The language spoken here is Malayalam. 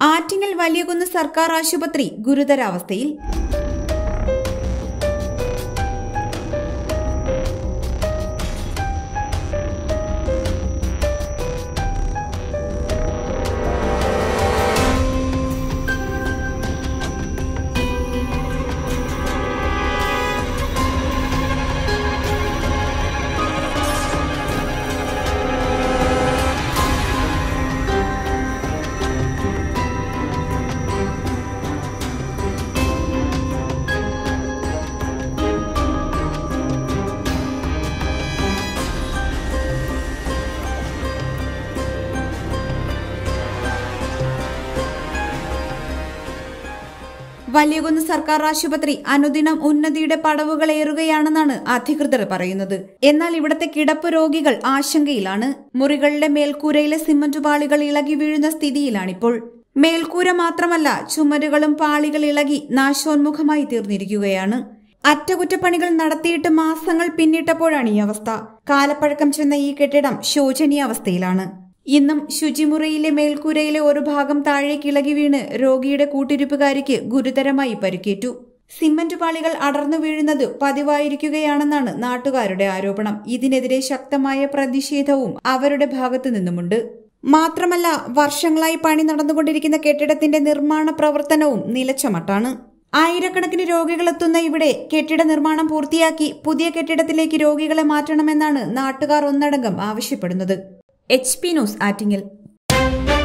ആറ്റിങ്ങൽ വലിയകുന്ന് സർക്കാർ ആശുപത്രി ഗുരുതരാവസ്ഥയിൽ വലിയകുന്ന് സർക്കാർ ആശുപത്രി അനുദിനം ഉന്നതിയുടെ പടവുകളേറുകയാണെന്നാണ് അധികൃതർ പറയുന്നത് എന്നാൽ ഇവിടത്തെ കിടപ്പ് രോഗികൾ ആശങ്കയിലാണ് മുറികളിലെ മേൽക്കൂരയിലെ സിമന്റ് പാളികൾ ഇളകി വീഴുന്ന സ്ഥിതിയിലാണിപ്പോൾ മേൽക്കൂര മാത്രമല്ല ചുമരുകളും പാളികൾ ഇളകി നാശോന്മുഖമായി തീർന്നിരിക്കുകയാണ് അറ്റകുറ്റപ്പണികൾ നടത്തിയിട്ട് മാസങ്ങൾ പിന്നിട്ടപ്പോഴാണ് ഈ അവസ്ഥ കാലപ്പഴക്കം ചെന്ന ഈ കെട്ടിടം ശോചനീയാവസ്ഥയിലാണ് ഇന്നും ശുചിമുറിയിലെ മേൽക്കൂരയിലെ ഒരു ഭാഗം താഴേക്ക് ഇളകി വീണ് രോഗിയുടെ കൂട്ടിരിപ്പുകാരിക്ക് ഗുരുതരമായി പരിക്കേറ്റു സിമന്റ് പാളികൾ അടർന്നു വീഴുന്നത് പതിവായിരിക്കുകയാണെന്നാണ് നാട്ടുകാരുടെ ആരോപണം ഇതിനെതിരെ ശക്തമായ പ്രതിഷേധവും അവരുടെ ഭാഗത്തു നിന്നുമുണ്ട് മാത്രമല്ല വർഷങ്ങളായി പണി നടന്നുകൊണ്ടിരിക്കുന്ന കെട്ടിടത്തിന്റെ നിർമ്മാണ പ്രവർത്തനവും നിലച്ച മട്ടാണ് ആയിരക്കണക്കിന് രോഗികളെത്തുന്ന ഇവിടെ കെട്ടിട നിർമ്മാണം പൂർത്തിയാക്കി പുതിയ കെട്ടിടത്തിലേക്ക് രോഗികളെ മാറ്റണമെന്നാണ് നാട്ടുകാർ ഒന്നടങ്കം ആവശ്യപ്പെടുന്നത് എച്ച് പി ന്യൂസ് ആറ്റിങ്ങൽ